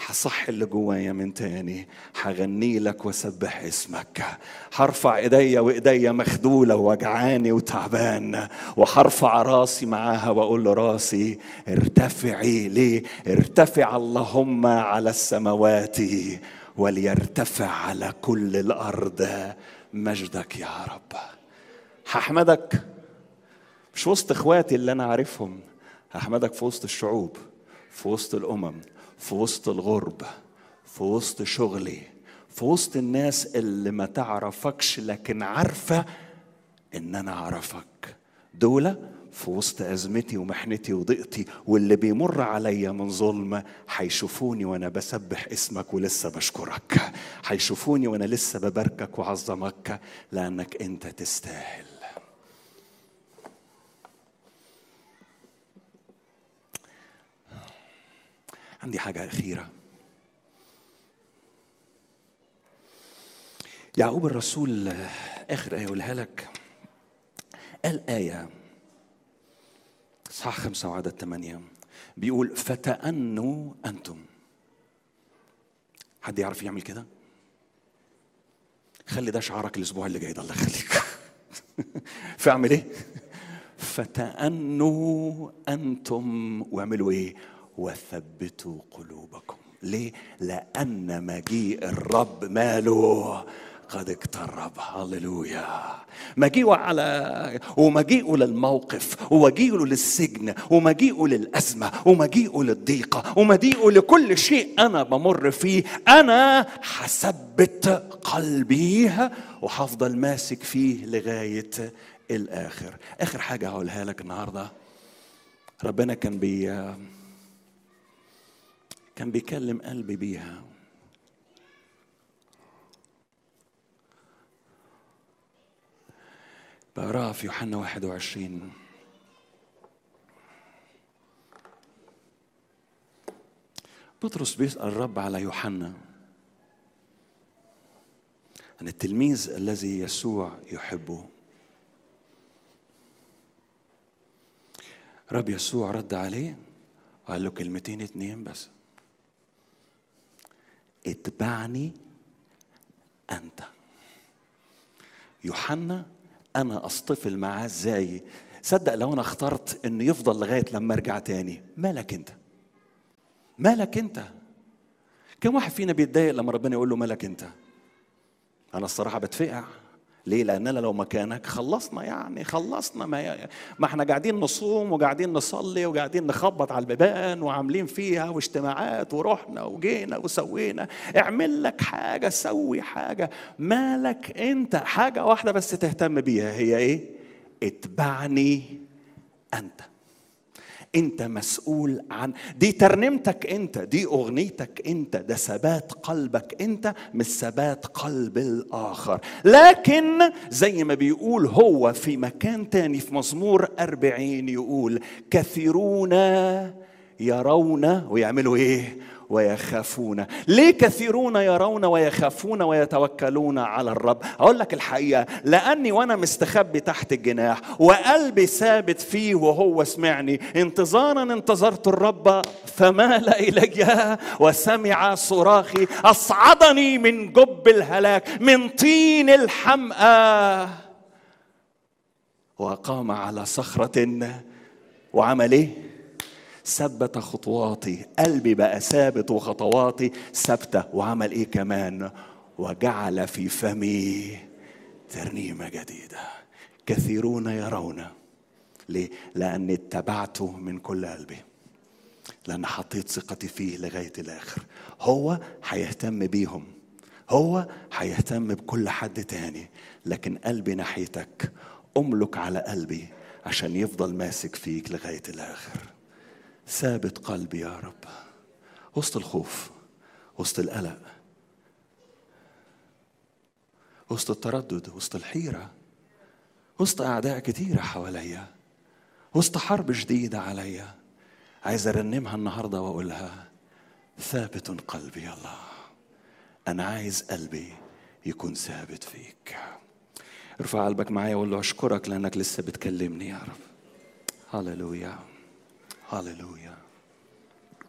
هصح اللي جوايا من تاني هغني لك واسبح اسمك هرفع ايديا وايديا مخدوله ووجعاني وتعبان وهرفع راسي معاها واقول له راسي ارتفعي ليه ارتفع اللهم على السماوات وليرتفع على كل الارض مجدك يا رب هحمدك مش وسط اخواتي اللي انا عارفهم هحمدك في وسط الشعوب في وسط الامم في وسط الغربه في وسط شغلي في وسط الناس اللي ما تعرفكش لكن عارفه ان انا اعرفك دول في وسط ازمتي ومحنتي وضيقتي واللي بيمر عليا من ظلم هيشوفوني وانا بسبح اسمك ولسه بشكرك هيشوفوني وانا لسه بباركك وعظمك لانك انت تستاهل عندي حاجة أخيرة يعقوب الرسول آخر آية أقولها لك قال آية إصحاح خمسة وعدد ثمانية بيقول فتأنوا أنتم حد يعرف يعمل كده؟ خلي ده شعارك الأسبوع اللي جاي ده الله يخليك فاعمل إيه؟ فتأنوا أنتم واعملوا إيه؟ وثبتوا قلوبكم ليه لان مجيء الرب ماله قد اقترب هللويا مجيئه على ومجيئه للموقف ومجيئه للسجن ومجيئه للأزمة ومجيئه للضيقة ومجيئه لكل شيء أنا بمر فيه أنا هثبت قلبي وهفضل ماسك فيه لغاية الآخر آخر حاجة هقولها لك النهاردة ربنا كان بي كان بيكلم قلبي بيها بقراها في يوحنا 21 بطرس بيسأل الرب على يوحنا عن التلميذ الذي يسوع يحبه رب يسوع رد عليه وقال له كلمتين اتنين بس اتبعني انت يوحنا انا اصطفل معاه ازاي صدق لو انا اخترت انه يفضل لغايه لما ارجع تاني مالك انت مالك انت كم واحد فينا بيتضايق لما ربنا يقول له مالك انت انا الصراحه بتفقع ليه؟ لأن أنا لو مكانك خلصنا يعني خلصنا ما, ما احنا قاعدين نصوم وقاعدين نصلي وقاعدين نخبط على البيبان وعاملين فيها واجتماعات ورحنا وجينا وسوينا اعمل لك حاجة سوي حاجة مالك أنت حاجة واحدة بس تهتم بيها هي إيه؟ اتبعني أنت انت مسؤول عن دي ترنيمتك انت دي اغنيتك انت ده ثبات قلبك انت مش ثبات قلب الاخر لكن زي ما بيقول هو في مكان تاني في مزمور أربعين يقول كثيرون يرون ويعملوا ايه ويخافون ليه كثيرون يرون ويخافون ويتوكلون على الرب اقول لك الحقيقه لاني وانا مستخبي تحت الجناح وقلبي ثابت فيه وهو سمعني انتظارا انتظرت الرب فمال الي وسمع صراخي اصعدني من جب الهلاك من طين الحمأة وقام على صخرة وعمل ايه ثبت خطواتي قلبي بقى ثابت وخطواتي ثابتة وعمل ايه كمان وجعل في فمي ترنيمة جديدة كثيرون يرون ليه؟ لأني اتبعته من كل قلبي لأن حطيت ثقتي فيه لغاية الآخر هو هيهتم بيهم هو هيهتم بكل حد تاني لكن قلبي ناحيتك أملك على قلبي عشان يفضل ماسك فيك لغاية الآخر ثابت قلبي يا رب وسط الخوف وسط القلق وسط التردد وسط الحيرة وسط أعداء كتيرة حواليا وسط حرب جديدة عليا عايز أرنمها النهاردة وأقولها ثابت قلبي يا الله أنا عايز قلبي يكون ثابت فيك ارفع قلبك معايا وقول له أشكرك لأنك لسه بتكلمني يا رب هللويا هللويا